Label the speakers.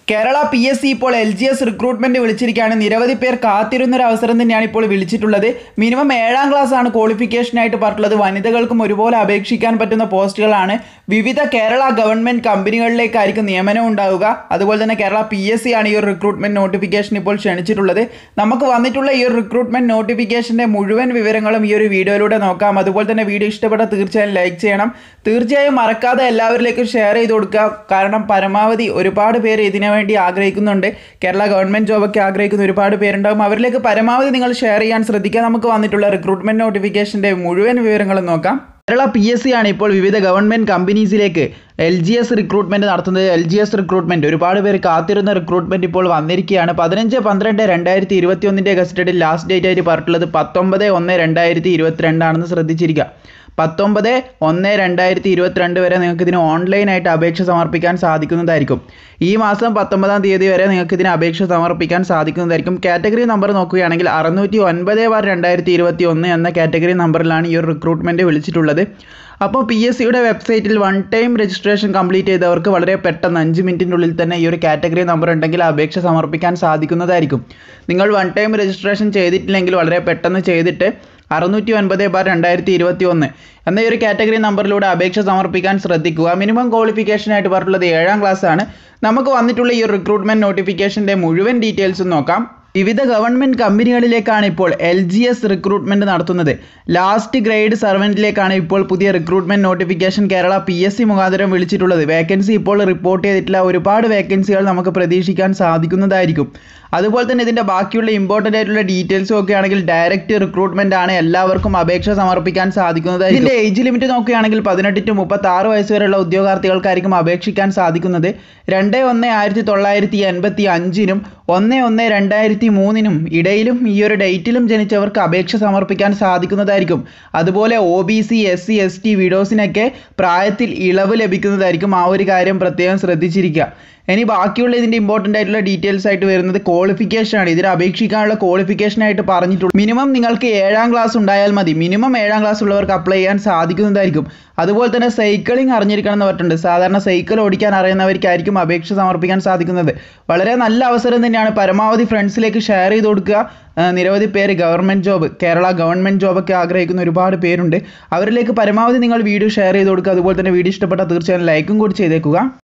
Speaker 1: Kerala P S C ഇപ്പോൾ L G S recruitment വിളിച്ചിരിക്കുകയാണ് നിരവധി പേർ കാത്തിരുന്ന ഒരു അവസരം തന്നെയാണ് ഇപ്പോൾ വിളിച്ചിട്ടുള്ളത് മിനിമം ഏഴാം ക്ലാസ് ആണ് ക്വാളിഫിക്കേഷനായിട്ട് പറഞ്ഞിട്ടുള്ളത് വനിതകൾക്കും ഒരുപോലെ അപേക്ഷിക്കാൻ പറ്റുന്ന പോസ്റ്റുകളാണ് വിവിധ കേരള ഗവൺമെന്റ് കമ്പനികളിലേക്കായിരിക്കും നിയമനം ഉണ്ടാവുക അതുപോലെ തന്നെ കേരള പി എസ് സി ആണ് ഈ ഒരു റിക്രൂട്ട്മെന്റ് നോട്ടിഫിക്കേഷൻ ഇപ്പോൾ ക്ഷണിച്ചിട്ടുള്ളത് നമുക്ക് വന്നിട്ടുള്ള ഈ ഒരു റിക്രൂട്ട്മെന്റ് നോട്ടിഫിക്കേഷന്റെ മുഴുവൻ വിവരങ്ങളും ഈ ഒരു വീഡിയോയിലൂടെ നോക്കാം അതുപോലെ തന്നെ വീഡിയോ ഇഷ്ടപ്പെട്ട തീർച്ചയായും ലൈക്ക് ചെയ്യണം തീർച്ചയായും മറക്കാതെ എല്ലാവരിലേക്കും ഷെയർ ചെയ്ത് കൊടുക്കുക കാരണം പരമാവധി ഒരുപാട് പേര് ഇതിനു വേണ്ടി ആഗ്രഹിക്കുന്നുണ്ട് കേരള ഗവൺമെന്റ് ജോബൊക്കെ ആഗ്രഹിക്കുന്ന ഒരുപാട് പേരുണ്ടാകും അവരിലേക്ക് പരമാവധി നിങ്ങൾ ഷെയർ ചെയ്യാൻ ശ്രദ്ധിക്കുക നമുക്ക് വന്നിട്ടുള്ള റിക്രൂട്ട്മെന്റ് നോട്ടിഫിക്കേഷന്റെ മുഴുവൻ വിവരങ്ങളും നോക്കാം കേരള പി എസ് സി ആണ് ഇപ്പോൾ വിവിധ ഗവൺമെന്റ് കമ്പനീസിലേക്ക് എൽ ജി എസ് റിക്രൂട്ട്മെന്റ് നടത്തുന്നത് എൽ ജി എസ് റിക്രൂട്ട്മെന്റ് ഒരുപാട് പേര് കാത്തിരുന്ന റിക്രൂട്ട്മെന്റ് ഇപ്പോൾ വന്നിരിക്കുകയാണ് പതിനഞ്ച് പന്ത്രണ്ട് രണ്ടായിരത്തി ഇരുപത്തി ഒന്നിൻ്റെ ഗസ്റ്റഡിൽ ലാസ്റ്റ് ഡേറ്റ് ആയിട്ട് പറഞ്ഞിട്ടുള്ളത് പത്തൊമ്പത് ഒന്ന് രണ്ടായിരത്തി ഇരുപത്തിരണ്ടാണെന്ന് ശ്രദ്ധിച്ചിരിക്കുക പത്തൊമ്പത് ഒന്ന് രണ്ടായിരത്തി ഇരുപത്തിരണ്ട് വരെ നിങ്ങൾക്ക് ഇതിന് ഓൺലൈനായിട്ട് അപേക്ഷ സമർപ്പിക്കാൻ സാധിക്കുന്നതായിരിക്കും ഈ മാസം പത്തൊമ്പതാം തീയതി വരെ നിങ്ങൾക്ക് ഇതിന് അപേക്ഷ സമർപ്പിക്കാൻ സാധിക്കുന്നതായിരിക്കും കാറ്റഗറി നമ്പർ നോക്കുകയാണെങ്കിൽ അറുന്നൂറ്റി ഒൻപത് ബാർ രണ്ടായിരത്തി ഇരുപത്തി ഒന്ന് എന്ന കാറ്റഗറി നമ്പറിലാണ് ഈ ഒരു റിക്രൂട്ട്മെൻറ്റ് വിളിച്ചിട്ടുള്ളത് അപ്പോൾ പി എസ് സിയുടെ വെബ്സൈറ്റിൽ വൺ ടൈം രജിസ്ട്രേഷൻ കംപ്ലീറ്റ് ചെയ്തവർക്ക് വളരെ പെട്ടെന്ന് അഞ്ച് മിനിറ്റിൻ്റെ ഉള്ളിൽ തന്നെ ഈ ഒരു കാറ്റഗറി നമ്പർ ഉണ്ടെങ്കിൽ അപേക്ഷ സമർപ്പിക്കാൻ സാധിക്കുന്നതായിരിക്കും നിങ്ങൾ വൺ ടൈം രജിസ്ട്രേഷൻ ചെയ്തിട്ടില്ലെങ്കിൽ വളരെ പെട്ടെന്ന് ചെയ്തിട്ട് അറുന്നൂറ്റി ഒൻപത് ബാർ രണ്ടായിരത്തി ഇരുപത്തി ഒന്ന് എന്ന ഈ ഒരു കാറ്റഗറി നമ്പറിലൂടെ അപേക്ഷ സമർപ്പിക്കാൻ ശ്രദ്ധിക്കുക മിനിമം ക്വാളിഫിക്കേഷൻ ആയിട്ട് പറഞ്ഞിട്ടുള്ളത് ഏഴാം ക്ലാസ് ആണ് നമുക്ക് വന്നിട്ടുള്ള ഈ റിക്രൂട്ട്മെന്റ് നോട്ടിഫിക്കേഷൻ്റെ മുഴുവൻ ഡീറ്റെയിൽസും നോക്കാം വിവിധ ഗവൺമെന്റ് കമ്പനികളിലേക്കാണ് ഇപ്പോൾ എൽ ജി എസ് റിക്രൂട്ട്മെന്റ് നടത്തുന്നത് ലാസ്റ്റ് ഗ്രേഡ് സർവൻറ്റിലേക്കാണ് ഇപ്പോൾ പുതിയ recruitment notification Kerala P S C മുഖാന്തരം വിളിച്ചിട്ടുള്ളത് വേക്കൻസി ഇപ്പോൾ റിപ്പോർട്ട് ചെയ്തിട്ടില്ല ഒരുപാട് വേക്കൻസികൾ നമുക്ക് പ്രതീക്ഷിക്കാൻ സാധിക്കുന്നതായിരിക്കും അതുപോലെ തന്നെ ഇതിൻ്റെ ബാക്കിയുള്ള ഇമ്പോർട്ടൻ്റ് ആയിട്ടുള്ള ഡീറ്റെയിൽസും ഒക്കെ ആണെങ്കിൽ ഡയറക്റ്റ് റിക്രൂട്ട്മെന്റ് ആണ് എല്ലാവർക്കും അപേക്ഷ സമർപ്പിക്കാൻ സാധിക്കുന്നതായിരിക്കും ഇതിൻ്റെ ഏജ് ലിമിറ്റ് നോക്കുകയാണെങ്കിൽ പതിനെട്ട് ടു മുപ്പത്തി ആറ് വയസ്സ് വരെയുള്ള ഉദ്യോഗാർത്ഥികൾക്കായിരിക്കും അപേക്ഷിക്കാൻ സാധിക്കുന്നത് രണ്ട് ഒന്ന് ആയിരത്തി തൊള്ളായിരത്തി എൺപത്തി അഞ്ചിനും ഒന്ന് ഒന്ന് രണ്ടായിരത്തി മൂന്നിനും ഇടയിലും ഈ ഒരു ഡേറ്റിലും ജനിച്ചവർക്ക് അപേക്ഷ സമർപ്പിക്കാൻ സാധിക്കുന്നതായിരിക്കും അതുപോലെ O B C S C S T വിഡോസിനൊക്കെ പ്രായത്തിൽ ഇളവ് ലഭിക്കുന്നതായിരിക്കും ആ ഒരു കാര്യം പ്രത്യേകം ശ്രദ്ധിച്ചിരിക്കുക ഇനി ബാക്കിയുള്ള ഇതിൻ്റെ ഇമ്പോർട്ടൻ്റ് ആയിട്ടുള്ള ഡീറ്റെയിൽസ് ആയിട്ട് വരുന്നത് ക്വാളിഫിക്കേഷൻ ആണ് ഇതിന് അപേക്ഷിക്കാനുള്ള ക്വാളിഫിക്കേഷൻ ആയിട്ട് പറഞ്ഞിട്ടുള്ളൂ മിനിമം നിങ്ങൾക്ക് ഏഴാം ക്ലാസ് ഉണ്ടായാൽ മതി മിനിമം ഏഴാം ക്ലാസ് ഉള്ളവർക്ക് അപ്ലൈ ചെയ്യാൻ സാധിക്കുന്നതായിരിക്കും അതുപോലെ തന്നെ സൈക്ലിംഗ് അറിഞ്ഞിരിക്കണം എന്ന് പറഞ്ഞിട്ടുണ്ട് സാധാരണ സൈക്കിൾ ഓടിക്കാൻ അറിയുന്നവർക്കായിരിക്കും അപേക്ഷ സമർപ്പിക്കാൻ സാധിക്കുന്നത് വളരെ നല്ല അവസരം തന്നെയാണ് പരമാവധി ഫ്രണ്ട്സിലേക്ക് ഷെയർ ചെയ്ത് കൊടുക്കുക ആ, നിരവധി പേര് ഗവൺമെൻറ് ജോബ് കേരള ഗവൺമെൻറ് ജോബൊക്കെ ആഗ്രഹിക്കുന്ന ഒരുപാട് പേരുണ്ട് അവരിലേക്ക് പരമാവധി നിങ്ങൾ വീഡിയോ ഷെയർ ചെയ്ത് കൊടുക്കുക അതുപോലെ തന്നെ വീഡിയോ ഇഷ്ടപ്പെട്ടാൽ തീർച്ചയായും ലൈക്കും കൂടി ചെയ്തേക്കുക